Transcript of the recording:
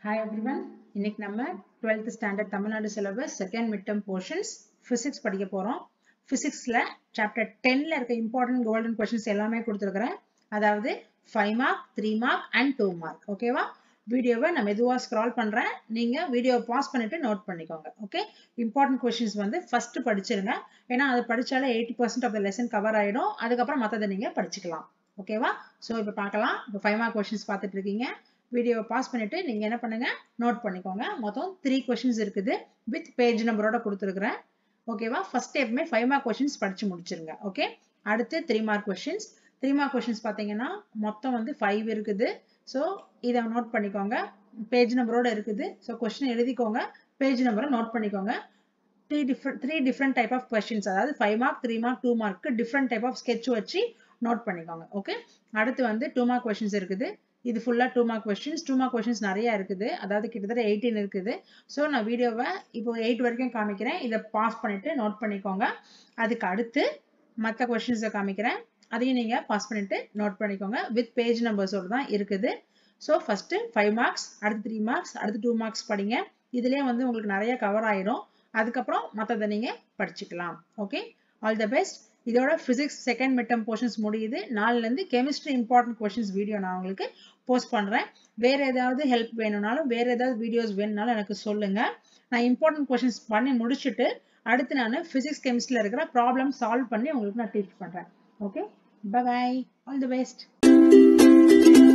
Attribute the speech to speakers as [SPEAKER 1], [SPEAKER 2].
[SPEAKER 1] hi everyone இன்னைக்கு நம்ம 12th standard Tamil Nadu syllabus second mid term portions physics படிக்க போறோம் பிசிக்ஸ்ல சாப்டர் 10ல இருக்க இம்பார்ட்டன்ட் கோல்டன் கொஸ்டின்ஸ் எல்லாமே கொடுத்துருக்கிறேன் அதாவது five mark three mark and two mark ஓகேவா வீடியோவை நான் மெதுவாக ஸ்க்ரால் பண்றேன் நீங்க வீடியோ பாஸ் பண்ணிட்டு நோட் பண்ணிக்கோங்க ஓகே இம்பார்ட்டன்ட் கொஸ்டின்ஸ் வந்து ஃபர்ஸ்ட் படிச்சிருங்க ஏன்னா அது படிச்சாலே eighty percent of the lesson cover ஆயிடும் அதுக்கப்புறம் மற்றதை நீங்க படிச்சுக்கலாம் ஓகேவா ஸோ இப்போ பார்க்கலாம் இப்போ ஃபைவ் மார்க் கொஸ்டின்ஸ் பார்த்துட்டு இருக்கீங்க வீடியோவை பாஸ் பண்ணிட்டு நீங்க என்ன பண்ணுங்க நோட் பண்ணிக்கோங்க மொத்தம் த்ரீ கொஸ்டின்ஸ் இருக்குது வித் பேஜ் நம்பரோட கொடுத்துருக்குறேன் ஓகேவா ஃபர்ஸ்ட் எப்பவுமே ஃபைவ் மார்க் கொஸ்டின்ஸ் படிச்சு முடிச்சிருங்க ஓகே அடுத்து three mark questions three mark questions பார்த்தீங்கன்னா மொத்தம் வந்து ஃபைவ் இருக்குது ஸோ இதை நோட் பண்ணிக்கோங்க பேஜ் நம்பரோட இருக்குது ஸோ கொஸ்டின் எழுதிக்கோங்க பேஜ் நம்பரை நோட் பண்ணிக்கோங்க three different three different type of questions அதாவது five mark three mark two மார்க்கு டிஃப்ரெண்ட் டைப் ஆஃப் ஸ்கெட்ச் வச்சு நோட் பண்ணிக்கோங்க ஓகே அடுத்து வந்து டூ மார்க் கொஸ்டின்ஸ் இருக்குது இது ஃபுல்லாக two mark questions two mark questions நிறைய இருக்குது அதாவது கிட்டத்தட்ட எயிட்டீன் இருக்குது ஸோ நான் வீடியோவை இப்போ எயிட் வரைக்கும் காமிக்கிறேன் இதை பாஸ் பண்ணிட்டு நோட் பண்ணிக்கோங்க அதுக்கு அடுத்து மற்ற கொஸ்டின்ஸை காமிக்கிறேன் அதையும் நீங்கள் பாஸ் பண்ணிட்டு நோட் பண்ணிக்கோங்க வித் பேஜ் நம்பர்ஸோடு தான் இருக்குது ஸோ ஃபஸ்ட்டு ஃபைவ் மார்க்ஸ் அடுத்து த்ரீ மார்க்ஸ் அடுத்து டூ மார்க்ஸ் படிங்க இதுலேயே வந்து உங்களுக்கு நிறைய கவர் ஆயிடும் அதுக்கப்புறம் மற்றதை நீங்கள் படிச்சுக்கலாம் ஓகே ஆல் த பெஸ்ட் இதோட ஃபிசிக்ஸ் செகண்ட் மிட்டம் போர்ஷன்ஸ் முடியுது நாலுலேருந்து கெமிஸ்ட்ரி இம்பார்ட்டன்ட் கொஷின்ஸ் வீடியோ நான் உங்களுக்கு போஸ்ட் பண்ணுறேன் வேறு ஏதாவது ஹெல்ப் வேணும்னாலும் வேறு ஏதாவது வீடியோஸ் வேணும்னாலும் எனக்கு சொல்லுங்கள் நான் இம்பார்ட்டன்ட் கொஷின்ஸ் பண்ணி முடிச்சுட்டு அடுத்து நான் ஃபிசிக்ஸ் கெமிஸ்ட்ரியில் இருக்கிற ப்ராப்ளம் சால்வ் பண்ணி உங்களுக்கு நான் டீச் பண்ணுறேன் okay bye all the best